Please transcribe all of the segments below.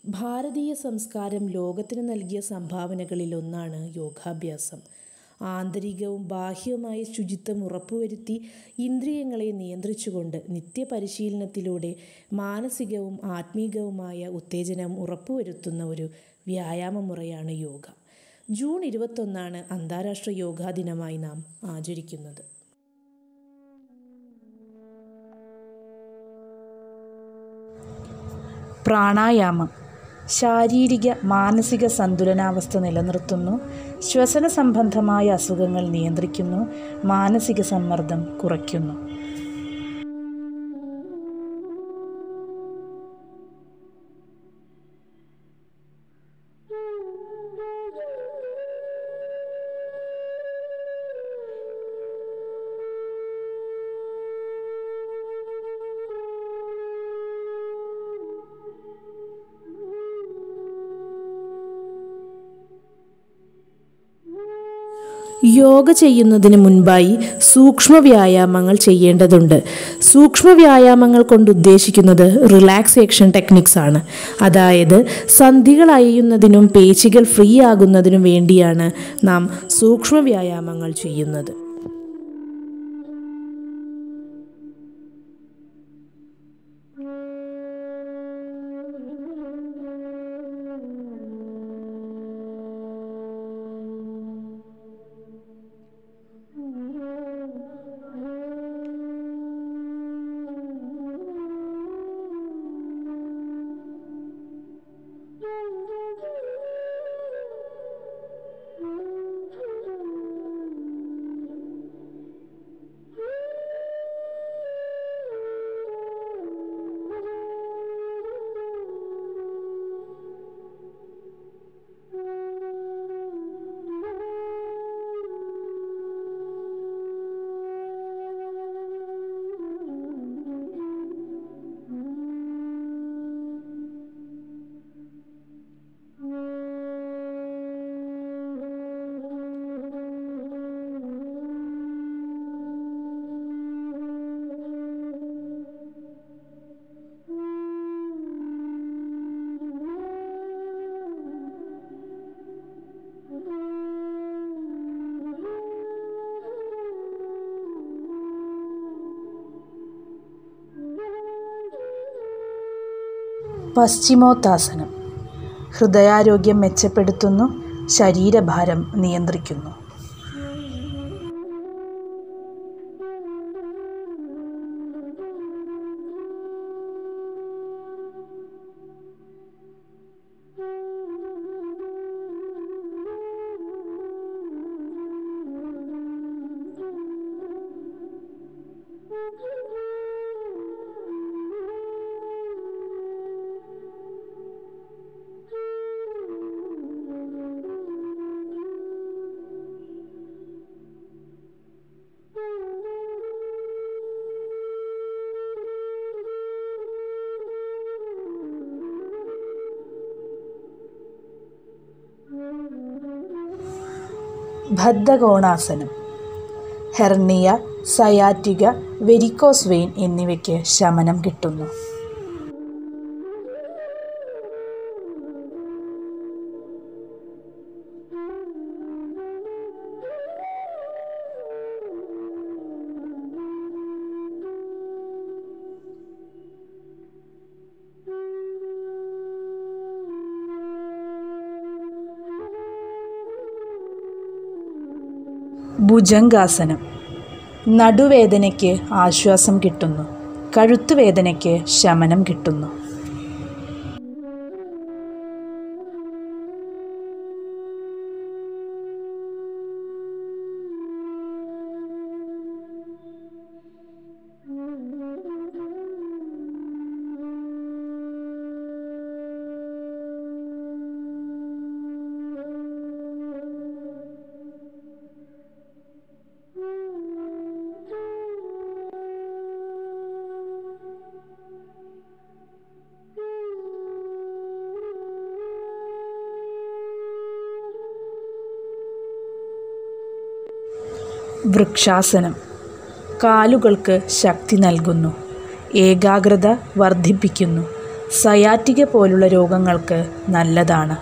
ഭാരതീയ സംസ്കാരം ലോകത്തിന് നൽകിയ സംഭാവനകളിലൊന്നാണ് യോഗാഭ്യാസം. ആന്തരികവും ബാഹ്യവുമായ ശുചിത്വം ഉറപ്പുവരുത്തി ഇന്ദ്രിയങ്ങളെ നിയന്ത്രിച്ചുകൊണ്ട് നിത്യപരിശീലനത്തിലൂടെ മാനസികവും ആത്മീകവുമായ ഉത്തേജനം ഉറപ്പുവരുത്തുന്ന ഒരു വ്യായാമമുറയാണ് യോഗ. ജൂൺ ഇരുപത്തൊന്നാണ് അന്താരാഷ്ട്ര യോഗാ ദിനമായി നാം ആചരിക്കുന്നത്. പ്രാണായാമം ശാരീരിക മാനസിക സന്തുലനാവസ്ഥ നിലനിർത്തുന്നു. ശ്വസനസംബന്ധമായ അസുഖങ്ങൾ നിയന്ത്രിക്കുന്നു. മാനസിക സമ്മർദ്ദം കുറയ്ക്കുന്നു. യോഗ ചെയ്യുന്നതിന് മുൻപായി സൂക്ഷ്മവ്യായാമങ്ങൾ ചെയ്യേണ്ടതുണ്ട്. സൂക്ഷ്മവ്യായാമങ്ങൾ കൊണ്ടുദ്ദേശിക്കുന്നത് റിലാക്സേഷൻ ടെക്നിക്സ് ആണ്. അതായത് സന്ധികൾ അയയുന്നതിനും പേശികൾ ഫ്രീയാകുന്നതിനും വേണ്ടിയാണ് നാം സൂക്ഷ്മവ്യായാമങ്ങൾ ചെയ്യുന്നത്. പശ്ചിമോത്താസനം ഹൃദയാരോഗ്യം മെച്ചപ്പെടുത്തുന്നു. ശരീരഭാരം നിയന്ത്രിക്കുന്നു. ബദ്ധകോണാസനം ഹെർണിയ, സയാറ്റിക, വെരിക്കോസ് വെയിൻ എന്നിവയ്ക്ക് ശമനം കിട്ടുന്നു. ഭുജംഗാസനം നടുവേദനയ്ക്ക് ആശ്വാസം കിട്ടുന്നു. കഴുത്തുവേദനയ്ക്ക് ശമനം കിട്ടുന്നു. വൃക്ഷാസനം കാലുകൾക്ക് ശക്തി നൽകുന്നു. ഏകാഗ്രത വർദ്ധിപ്പിക്കുന്നു. സയാറ്റിക പോലുള്ള രോഗങ്ങൾക്ക് നല്ലതാണ്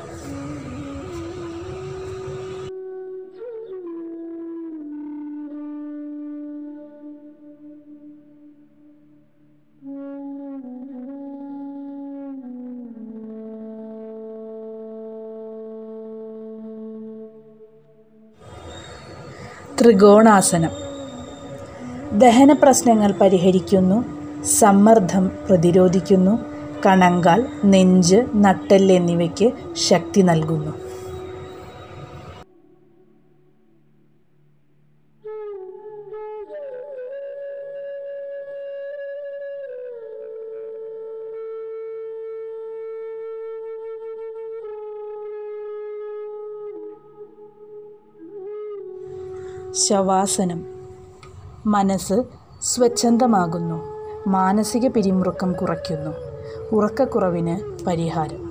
ത്രികോണാസനം ദഹന പ്രശ്നങ്ങൾ പരിഹരിക്കുന്നു സമ്മർദ്ദം പ്രതിരോധിക്കുന്നു കണങ്കാൽ നെഞ്ച് നട്ടെല്ല് എന്നിവയ്ക്ക് ശക്തി നൽകുന്നു ശവാസനം മനസ്സ് സ്വച്ഛന്തമാകുന്നു മാനസിക പിരിമുറുക്കം കുറയ്ക്കുന്നു ഉറക്കക്കുറവിന് പരിഹാരം